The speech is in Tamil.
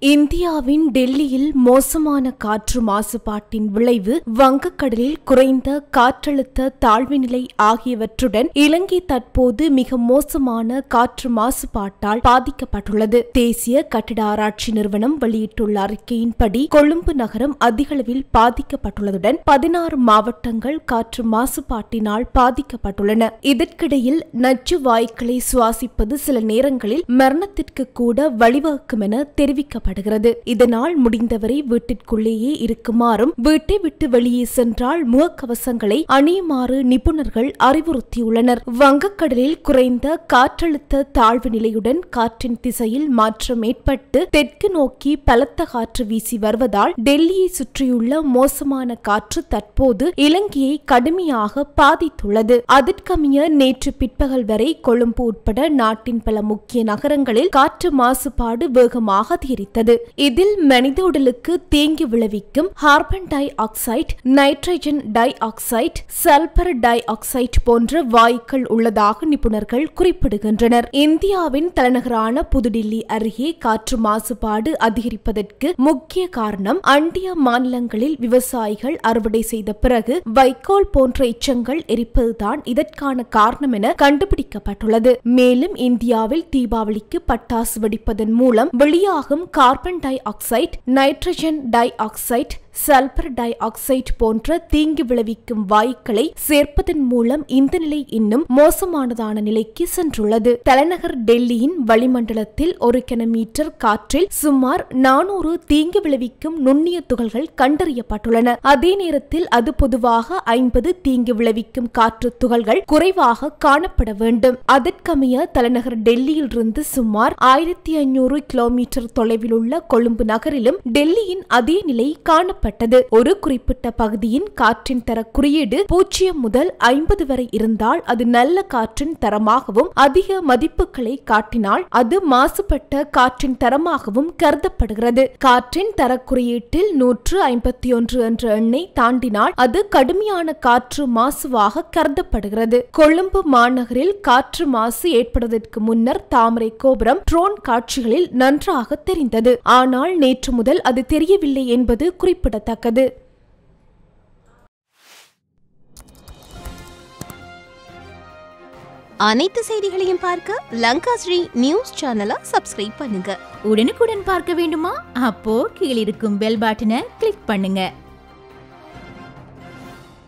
இந்தியாவின் டெல்லியில் மோசமான காற்று மாசுபாட்டின் விளைவு வங்கக்கடலில் குறைந்த காற்றழுத்த தாழ்வு நிலை ஆகியவற்றுடன் இலங்கை தற்போது மிக மோசமான காற்று மாசுபாட்டால் பாதிக்கப்பட்டுள்ளது தேசிய கட்டிட ஆராய்ச்சி நிறுவனம் வெளியிட்டுள்ள அறிக்கையின்படி கொழும்பு நகரம் அதிகளவில் பாதிக்கப்பட்டுள்ளதுடன் பதினாறு மாவட்டங்கள் காற்று மாசுபாட்டினால் பாதிக்கப்பட்டுள்ளன இதற்கிடையில் நச்சு வாயுக்களை சுவாசிப்பது சில நேரங்களில் மரணத்திற்கு கூட வழிவகுக்கும் என தெரிவிக்கப்பட்டது காணப்படுகிறது இதனால் முடிந்தவரை வீட்டிற்குள்ளேயே இருக்குமாறும் வீட்டை விட்டு வெளியே சென்றால் முகக்கவசங்களை அணியுமாறு நிபுணர்கள் அறிவுறுத்தியுள்ளனர் வங்கக்கடலில் குறைந்த காற்றழுத்த தாழ்வு நிலையுடன் காற்றின் திசையில் மாற்றம் ஏற்பட்டு தெற்கு நோக்கி பலத்த காற்று வீசி வருவதால் டெல்லியை சுற்றியுள்ள மோசமான காற்று தற்போது இலங்கையை கடுமையாக பாதித்துள்ளது அதற்கமைய நேற்று பிற்பகல் வரை கொழும்பு உட்பட நாட்டின் பல முக்கிய நகரங்களில் காற்று மாசுபாடு வேகமாக அதிகரித்தது இதில் மனித உடலுக்கு தீங்கு விளைவிக்கும் carbon dioxide nitrogen dioxide sulphur dioxide போன்ற வாயுக்கள் உள்ளதாக நிபுணர்கள் குறிப்பிடுகின்றனர் இந்தியாவின் தலைநகரான புதுடில்லி அருகே காற்று மாசுபாடு அதிகரிப்பதற்கு முக்கிய காரணம் அண்டிய மாநிலங்களில் விவசாயிகள் அறுவடை செய்த பிறகு வைக்கோல் போன்ற எச்சங்கள் எரிப்பதுதான் இதற்கான காரணம் என கண்டுபிடிக்கப்பட்டுள்ளது மேலும் இந்தியாவில் தீபாவளிக்கு பட்டாசு வெடிப்பதன் மூலம் வெளியாகும் carbon dioxide nitrogen dioxide sulphur dioxide போன்ற தீங்கு விளைவிக்கும் வாயுக்களை சேர்ப்பதன் மூலம் இந்த நிலை இன்னும் மோசமானதான நிலைக்கு சென்றுள்ளது தலைநகர் டெல்லியின் வளிமண்டலத்தில் ஒரு கிலோமீட்டர் காற்றில் சுமார் நானூறு தீங்கு விளைவிக்கும் நுண்ணிய துகள்கள் கண்டறியப்பட்டுள்ளன அதே நேரத்தில் அது பொதுவாக ஐம்பது தீங்கு விளைவிக்கும் காற்று துகள்கள் குறைவாக காணப்பட வேண்டும் அதற்கமைய தலைநகர் டெல்லியில் இருந்து சுமார் ஆயிரத்தி ஐநூறு கிலோமீட்டர் தொலைவில் உள்ள கொழும்பு நகரிலும் டெல்லியின் அதே நிலை காணப்படும் காணப்பட்டது ஒரு குறிப்பிட்ட பகுதியின் காற்றின் தர குறியீடு பூஜ்ஜியம் முதல் ஐம்பது வரை இருந்தால் அது நல்ல காற்றின் தரமாகவும் அதிக மதிப்புகளை காட்டினால் அது மாசுபட்ட காற்றின் தரமாகவும் கருதப்படுகிறது காற்றின் தர குறியீட்டில் நூற்று ஐம்பத்தி ஒன்று என்ற எண்ணை தாண்டினால் அது கடுமையான காற்று மாசுவாக கருதப்படுகிறது கொழும்பு மாநகரில் காற்று மாசு ஏற்படுவதற்கு முன்னர் தாமரை கோபுரம் ட்ரோன் காட்சிகளில் நன்றாக தெரிந்தது ஆனால் நேற்று முதல் அது தெரியவில்லை என்பது குறிப்பிட குறிப்பிடத்தக்கது அனைத்து செய்திகளையும் பார்க்க லங்கா ஸ்ரீ நியூஸ் சேனலை சப்ஸ்கிரைப் பண்ணுங்க உடனுக்குடன் பார்க்க வேண்டுமா அப்போ கீழிருக்கும் பெல் பட்டனை கிளிக் பண்ணுங்க